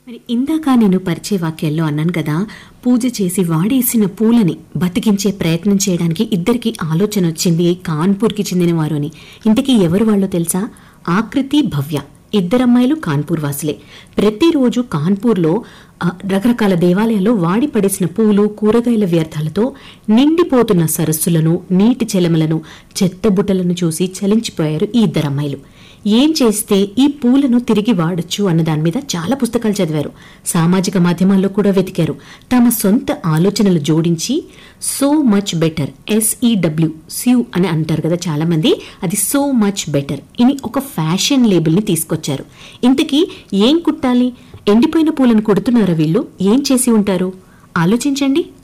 మరి ఇందాక నేను పరిచయ వాక్యాల్లో అన్నాను కదా పూజ చేసి వాడేసిన పూలని బతికించే ప్రయత్నం చేయడానికి ఇద్దరికి ఆలోచన వచ్చింది కాన్పూర్కి చెందిన వారు అని ఇంతకీ ఎవరు వాళ్ళో తెలుసా ఆకృతి భవ్య ఇద్దరమ్మాయిలు కాన్పూర్ వాసులే ప్రతిరోజు కాన్పూర్లో ఆ, రకరకాల దేవాలయాల్లో వాడి పడేసిన పూలు కూరగాయల వ్యర్థాలతో నిండిపోతున్న సరస్సులను నీటి చెలమలను చెత్తబుట్టలను చూసి చలించిపోయారు ఈ ఇద్దరమ్మాయిలు ఏం చేస్తే ఈ పూలను తిరిగి వాడొచ్చు అన్న దాని మీద చాలా పుస్తకాలు చదివారు సామాజిక మాధ్యమాల్లో కూడా వెతికారు తమ సొంత ఆలోచనలు జోడించి సో మచ్ బెటర్ ఎస్ఈడబ్ల్యూ స్యూ అని అంటారు కదా చాలా మంది అది సో మచ్ బెటర్ ఇని ఒక ఫ్యాషన్ లేబుల్ ని తీసుకొచ్చారు ఇంతకీ ఏం కుట్టాలి ఎండిపోయిన పూలను కుడుతున్నారా వీళ్ళు ఏం చేసి ఉంటారు ఆలోచించండి